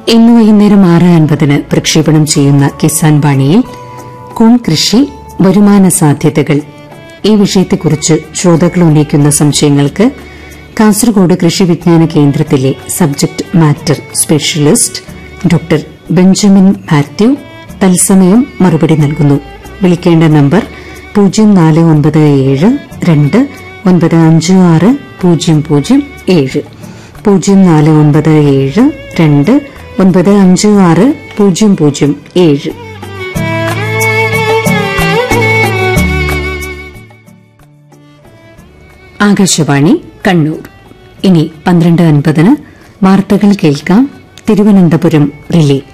ഇന്ന് വൈകുന്നേരം ആറ് അൻപതിന് പ്രക്ഷേപണം ചെയ്യുന്ന കിസാൻ വാണിയിൽ കൂൺ കൃഷി വരുമാന സാധ്യതകൾ ഈ വിഷയത്തെക്കുറിച്ച് ശ്രോതാക്കൾ ഉന്നയിക്കുന്ന സംശയങ്ങൾക്ക് കാസർഗോഡ് കൃഷി വിജ്ഞാന കേന്ദ്രത്തിലെ subject matter specialist doctor Benjamin Mathew തത്സമയം മറുപടി നൽകുന്നു വിളിക്കേണ്ട നമ്പർ പൂജ്യം നാല് ഒൻപത് ഏഴ് രണ്ട് ഒൻപത് അഞ്ച് ആറ് പൂജ്യം പൂജ്യം ഏഴ് പൂജ്യം നാല് ഒൻപത് ഏഴ് രണ്ട് ഒൻപത് അഞ്ച് ആറ് പൂജ്യം പൂജ്യം ഏഴ് ആകാശവാണി കണ്ണൂർ ഇനി പന്ത്രണ്ട് അൻപതിന് വാർത്തകൾ കേൾക്കാം തിരുവനന്തപുരം റിലേ